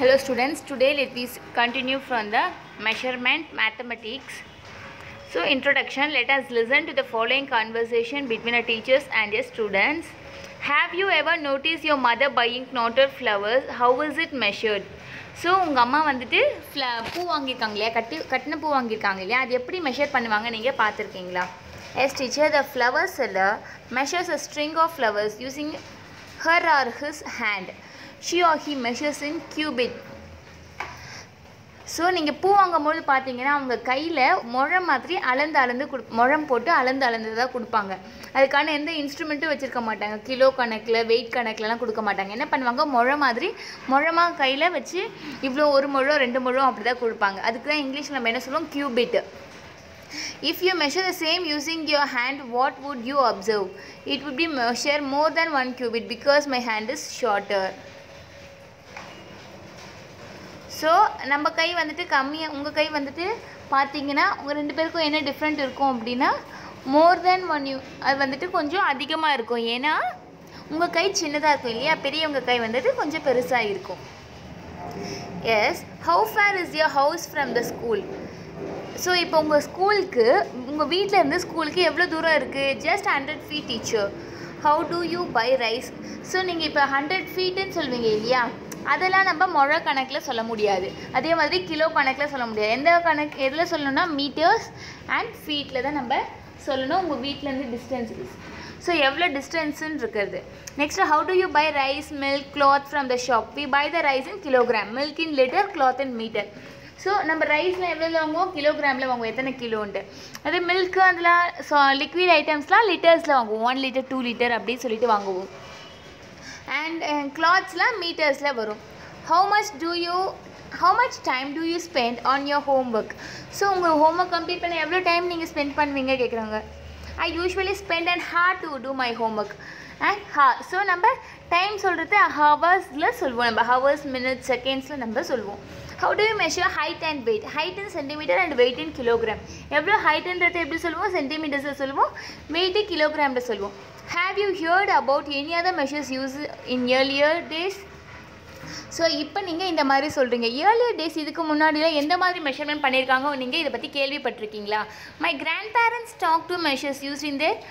Hello students, today let us continue from the measurement mathematics. So introduction, let us listen to the following conversation between a teachers and a students. Have you ever noticed your mother buying knotted flowers? How is it measured? So உங்கள் அம்மா வந்துட்டு ஃப்ள பூ வாங்கியிருக்காங்க இல்லையா கட்டு கட்டின பூ வாங்கியிருக்காங்க இல்லையா அது எப்படி மெஷர் பண்ணுவாங்க நீங்கள் பார்த்துருக்கீங்களா yes teacher the flower seller measures a string of flowers using her or his hand she or he measures in cubit so நீங்கள் பூ வாங்கும்போது பார்த்தீங்கன்னா அவங்க கையில் முழம் மாதிரி அளந்து அளந்து கொடு முழம் போட்டு அளந்து அளந்து தான் கொடுப்பாங்க அதுக்கான எந்த இன்ஸ்ட்ருமெண்ட்டும் வச்சுருக்க மாட்டாங்க கிலோ கணக்கில் வெயிட் கணக்கிலலாம் கொடுக்க மாட்டாங்க என்ன பண்ணுவாங்க முழம் மாதிரி முழமாக கையில் வச்சு இவ்வளோ ஒரு முழம் ரெண்டு முழம் அப்படி தான் கொடுப்பாங்க அதுக்கு தான் இங்கிலீஷில் நம்ம என்ன சொல்லுவோம் cubit If you measure the same using your hand, what would you observe? It would be measure more than one cubit because my hand is shorter. So நம்ம கை வந்துட்டு கம்மியாக உங்கள் கை வந்துட்டு பார்த்தீங்கன்னா உங்கள் ரெண்டு பேருக்கும் என்ன டிஃப்ரெண்ட் இருக்கும் அப்படின்னா மோர் தென் ஒன் யூ அது வந்துட்டு கொஞ்சம் அதிகமாக இருக்கும் ஏன்னா உங்கள் கை சின்னதாக இருக்கும் இல்லையா பெரியவங்க கை வந்துட்டு கொஞ்சம் பெருசாக இருக்கும் yes how far is your house from the school so இப்போ உங்கள் ஸ்கூலுக்கு உங்கள் வீட்டில் இருந்து ஸ்கூலுக்கு எவ்வளோ தூரம் இருக்குது just hundred feet teacher how do you buy rice so நீங்கள் இப்போ ஹண்ட்ரட் ஃபீட்டுன்னு சொல்வீங்க இல்லையா அதெல்லாம் நம்ம முழ கணக்கில் சொல்ல முடியாது அதே மாதிரி கிலோ கணக்கில் சொல்ல முடியாது எந்த கணக்கு எதில் சொல்லணும்னா மீட்டர்ஸ் அண்ட் ஃபீட்டில் தான் நம்ம சொல்லணும் உங்கள் வீட்டிலேருந்து டிஸ்டன்ஸ் ஸோ எவ்வளோ டிஸ்டன்ஸுன்னு இருக்கிறது next how do you buy rice milk cloth from the shop we buy the rice in kilogram milk in litre cloth in metre so நம்ம ரைஸில் எவ்வளோ வாங்குவோம் கிலோகிராமில் வாங்குவோம் எத்தனை கிலோன்ட்டு அதே மில்க்கு அதில் ஸோ லிக்விட் ஐட்டம்ஸ்லாம் லிட்டர்ஸில் வாங்குவோம் ஒன் லிட்டர் டூ லிட்டர் அப்படின்னு சொல்லிட்டு வாங்குவோம் அண்ட் கிளாத்ஸ்லாம் மீட்டர்ஸில் வரும் how much do you how much time do you spend on your homework so உங்கள் ஹோம் ஒர்க் கம்ப்ளீட் பண்ண எவ்வளோ டைம் நீங்கள் ஸ்பெண்ட் பண்ணுவீங்க கேட்குறாங்க I usually spend and hour to two my homework and ஹா so நம்ம time சொல்கிறது ஹவர்ஸில் சொல்லுவோம் நம்ம ஹவர்ஸ் மினிட்ஸ் செகண்ட்ஸில் நம்ம சொல்லுவோம் how do you measure height and weight height in centimetre and weight in kilogram எவ்வளோ ஹைட்டுன்றது எப்படி சொல்லுவோம் சென்டிமீட்டர்ஸில் சொல்லுவோம் வெயிட்டு கிலோகிராமில் சொல்லுவோம் have you heard about any other measures use in earlier days so இப்போ நீங்கள் இந்த மாதிரி சொல்கிறீங்க இயர்லியர் டேஸ் இதுக்கு முன்னாடிலாம் எந்த மாதிரி மெஷர்மெண்ட் பண்ணியிருக்காங்க நீங்கள் இதை பற்றி கேள்விப்பட்டிருக்கீங்களா my grandparents talk to measures use in their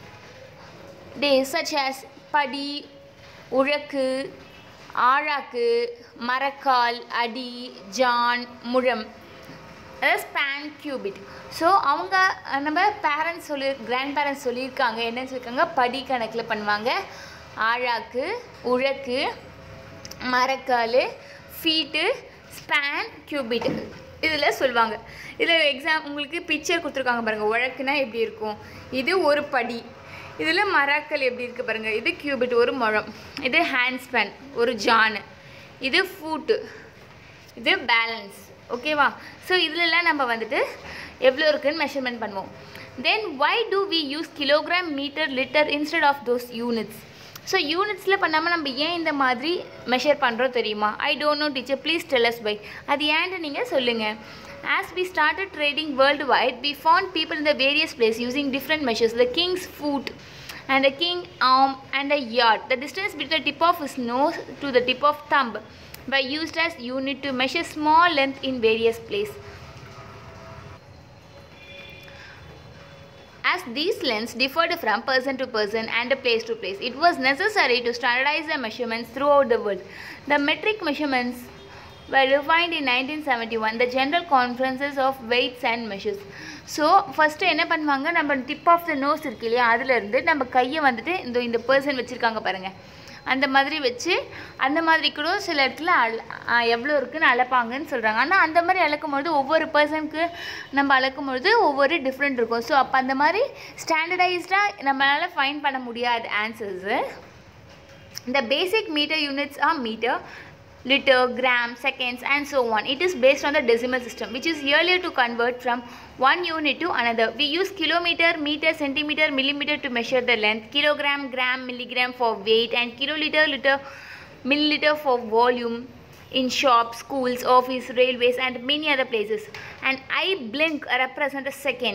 days such as படி உழக்கு ஆழாக்கு மரக்கால் அடி ஜான் முழம் அதாவது ஸ்பேன் கியூபிட் ஸோ அவங்க நம்ம பேரண்ட்ஸ் சொல்லி கிராண்ட் பேரண்ட்ஸ் சொல்லியிருக்காங்க என்னன்னு சொல்லியிருக்காங்க படி கணக்கில் பண்ணுவாங்க ஆழாக்கு உழக்கு மரக்கால் ஃபீட்டு ஸ்பேன் கியூபிட் இதில் சொல்லுவாங்க இதில் எக்ஸாம் உங்களுக்கு பிக்சர் கொடுத்துருக்காங்க பாருங்கள் உழக்குனா எப்படி இருக்கும் இது ஒரு படி இதில் மராக்கல் எப்படி இருக்குது பாருங்கள் இது கியூபிட் ஒரு முழம் இது ஹேண்ட் ஸ்பேன் ஒரு ஜானு இது ஃபூட்டு இது பேலன்ஸ் ஓகேவா ஸோ இதிலலாம் நம்ம வந்துட்டு எவ்வளோ இருக்குன்னு மெஷர்மெண்ட் பண்ணுவோம் then why do we use kilogram metre litre instead of those units so யூனிட்ஸில் பண்ணாமல் நம்ம ஏன் இந்த மாதிரி மெஷர் பண்ணுறோம் தெரியுமா I don't know teacher please tell us by அது ஏன்ட்டு நீங்கள் சொல்லுங்கள் As we started trading worldwide, we found people in the various places using different measures. The king's foot and the king arm and a yard. The distance between the tip of his nose to the tip of thumb were used as unit to measure small length in various places. As these lengths differed from person to person and place to place, it was necessary to standardize the measurements throughout the world. The metric measurements were refined in 1971 the general conferences of weights and measures so first என்ன பண்ணுவாங்க நம்ம tip of the nose இருக்கு இல்லையா அதுலேருந்து நம்ம கையை வந்துட்டு இந்த இந்த பர்சன் வச்சுருக்காங்க பாருங்கள் அந்த மாதிரி வச்சு அந்த மாதிரி கூட சில இடத்துல அள எவ்வளோ இருக்குன்னு அளப்பாங்கன்னு சொல்கிறாங்க ஆனால் அந்த மாதிரி அளக்கும் பொழுது ஒவ்வொரு பர்சனுக்கு நம்ம அளக்கும் பொழுது ஒவ்வொரு டிஃப்ரெண்ட் இருக்கும் ஸோ அப்போ அந்த மாதிரி ஸ்டாண்டர்டைஸ்டாக நம்மளால் ஃபைன் பண்ண முடியாது ஆன்சர்ஸு இந்த basic metre units or metre liter, gram, seconds and so on. It is based on the decimal system which is earlier to convert from one unit to another. We use kilometer, meter, centimeter, millimeter to measure the length, kilogram, gram, milligram for weight and kiloliter, liter, milliliter for volume in shops, schools, office, railways and many other places. And I blink represent a second.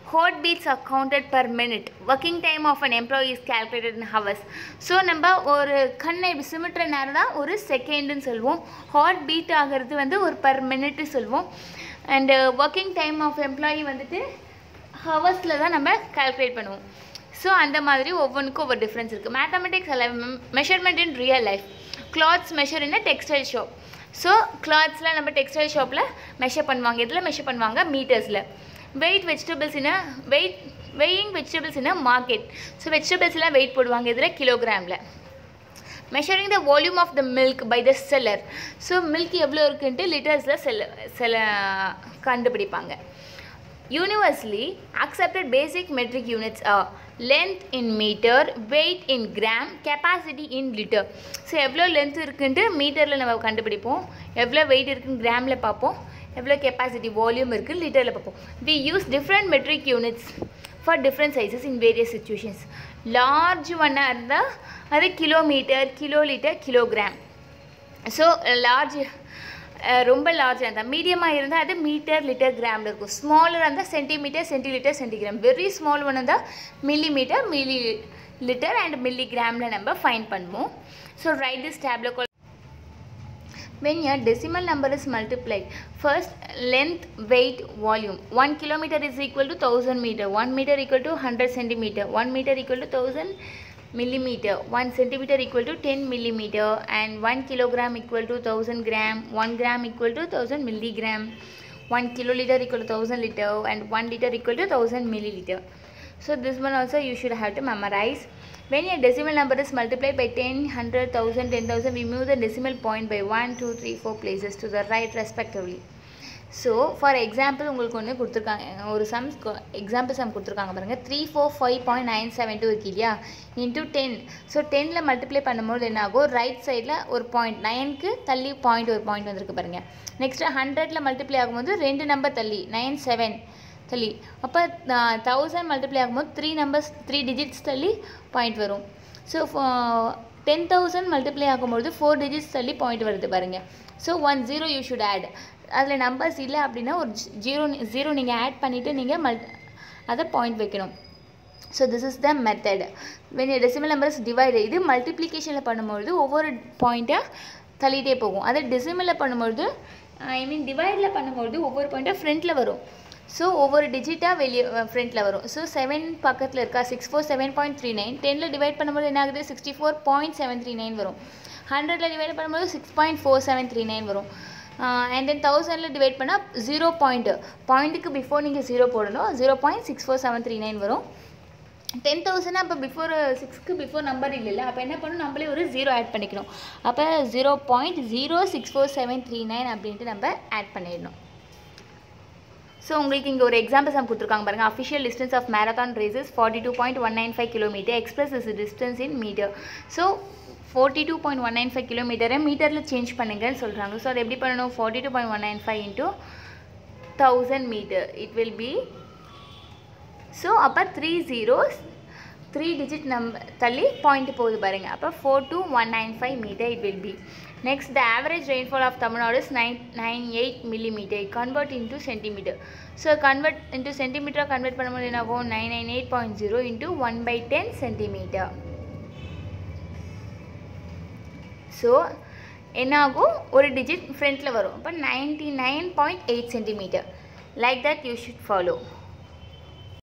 Heart beats are counted per minute working time of an employee is calculated in hours so நம்ம ஒரு கண்ணை இப்படி சிமிட்டுற நேரம் தான் ஒரு செகண்டுன்னு சொல்லுவோம் heart beat ஆகிறது வந்து ஒரு பர் மினிட்டு சொல்லுவோம் and working time of employee வந்துட்டு ஹவர்ஸில் தான் நம்ம கால்குலேட் பண்ணுவோம் ஸோ அந்த மாதிரி ஒவ்வொன்றுக்கும் ஒவ்வொரு டிஃப்ரென்ஸ் இருக்குது mathematics measurement in real life clothes measure in textile shop so கிளாத்ஸில் நம்ம டெக்ஸ்டைல் ஷாப்பில் மெஷர் பண்ணுவாங்க எதில் மெஷர் பண்ணுவாங்க மீட்டர்ஸில் weight vegetables in weight weighing vegetables in market so வெஜிடபிள்ஸ்லாம் வெயிட் போடுவாங்க இதில் கிலோகிராமில் measuring the volume of the milk by the seller so milk எவ்வளோ இருக்குன்ட்டு லிட்டர்ஸில் செல்ல செல்ல கண்டுபிடிப்பாங்க universally accepted basic metric units are length in meter weight in gram capacity in liter so எவ்வளோ லென்த் இருக்குன்ட்டு மீட்டரில் நம்ம கண்டுபிடிப்போம் எவ்வளோ வெயிட் இருக்குன்னு கிராமில் பார்ப்போம் எவ்வளோ கெப்பாசிட்டி வால்யூம் இருக்குது லிட்டரில் பார்ப்போம் we use different metric units for different sizes in various situations large ஒன்னாக இருந்தால் அது kilometre kilo litre kilogram so large ரொம்ப லார்ஜாக இருந்தால் மீடியமாக இருந்தால் அது மீட்டர் லிட்டர் கிராமில் இருக்கும் ஸ்மாலராக இருந்தால் centimetre centilitre centigram very small one இருந்தால் millimetre millilitre and milli கிராமில் நம்ம ஃபைன் பண்ணுவோம் so right this tablet when your decimal number is multiplied first length weight volume 1 kilometer is equal to 1000 meter 1 meter equal to 100 centimeter 1 meter equal to 1000 millimeter 1 centimeter equal to 10 millimeter and 1 kilogram equal to 1000 gram 1 gram equal to 1000 milligram 1 kiloliter equal to 1000 liter and 1 liter equal to 1000 milliliter so this one also you should have to memorize when your decimal number is multiplied by 10 100 1000 10000 we move the decimal point by 1 2 3 4 places to the right respectively so for example உங்களுக்கு ஒன்று கொடுத்துருக்காங்க ஒரு sums example sum கொடுத்துருக்காங்க பாருங்கள் three four five point nine seven two இருக்கு இல்லையா into ten so டெனில் multiply பண்ணும்போது என்ன ஆகும் ரைட் சைடில் ஒரு பாயிண்ட் நைனுக்கு தள்ளி பாயிண்ட் ஒரு பாயிண்ட் வந்திருக்கு பாருங்கள் நெக்ஸ்ட்டு ஹண்ட்ரடில் மல்டிப்ளை ஆகும்போது ரெண்டு நம்பர் தள்ளி நைன் செவன் தள்ளி அப்போ தௌசண்ட் மல்டிப்ளை ஆகும்போது த்ரீ நம்பர்ஸ் த்ரீ டிஜிட்ஸ் தள்ளி பாயிண்ட் வரும் ஸோ டென் தௌசண்ட் மல்டிப்ளை ஆகும்போது ஃபோர் டிஜிட்ஸ் தள்ளி பாயிண்ட் வருது பாருங்கள் so one zero you should add அதில் நம்பர்ஸ் இல்லை அப்படின்னா ஒரு ஜீரோ ஜீரோ நீங்கள் ஆட் பண்ணிவிட்டு நீங்கள் மல் அதை பாயிண்ட் வைக்கணும் so this is the method when decimal numbers divide இது மல்டிப்ளிகேஷனில் பண்ணும்பொழுது ஒவ்வொரு பாயிண்ட்டாக தள்ளிட்டே போகும் அதை டெசிமலில் பண்ணும்பொழுது ஐ மீன் டிவைடில் பண்ணும்பொழுது ஒவ்வொரு பாயிண்ட்டாக ஃப்ரண்ட்டில் வரும் ஸோ ஒவ்வொரு டிஜிட்டாக வெளியே ஃப்ரண்ட்டில் வரும் ஸோ செவன் பக்கத்தில் இருக்கா six four seven point three nine டெனில் டிவைட் பண்ணும்போது என்ன ஆகுது sixty four point seven three nine வரும் ஹண்ட்ரடில் டிவைட் பண்ணும்போது six point four seven three nine வரும் அண்ட் தென் தௌசண்டில் டிவைட் பண்ணால் ஜீரோ பாயிண்ட்டு பாயிண்ட்டுக்கு பிஃபோர் நீங்கள் ஜீரோ போடணும் zero point six four seven three nine வரும் டென் தௌசண்ட் அப்போ பிஃபோர் சிக்ஸ்க்கு பிஃபோர் நம்பர் இல்லைல்ல அப்போ என்ன பண்ணணும் நம்மளே ஒரு ஜீரோ ஆட் பண்ணிக்கணும் அப்போ zero point zero six four seven three nine அப்படின்ட்டு நம்ம ஆட் பண்ணிடணும் ஸோ உங்களுக்கு இங்கே ஒரு எக்ஸாம்பிள் சம் கொடுத்துருக்காங்க பாருங்கள் official distance of marathon races forty two point one nine five kilometre express is distance in metre so forty two point one nine five கிலோமீட்டரை மீட்டரில் சேஞ்ச் பண்ணுங்கன்னு சொல்கிறாங்க ஸோ அது எப்படி பண்ணணும் forty two point one nine five into thousand metre it will be so அப்போ three zeros three digit number தள்ளி point போகுது பாருங்க அப்போ four two one nine five metre it will B next the average rainfall of Tamil Nadu is nine nine eight millimetre convert into centimetre so convert into சென்டிமீட்டராக convert பண்ணும்போது என்ன ஆகும் nine nine eight point zero into one by ten centimetre so என்னாகும் ஒரு digit ஃப்ரண்ட்டில் வரும் அப்போ ninety nine point eight centimetre like that you should follow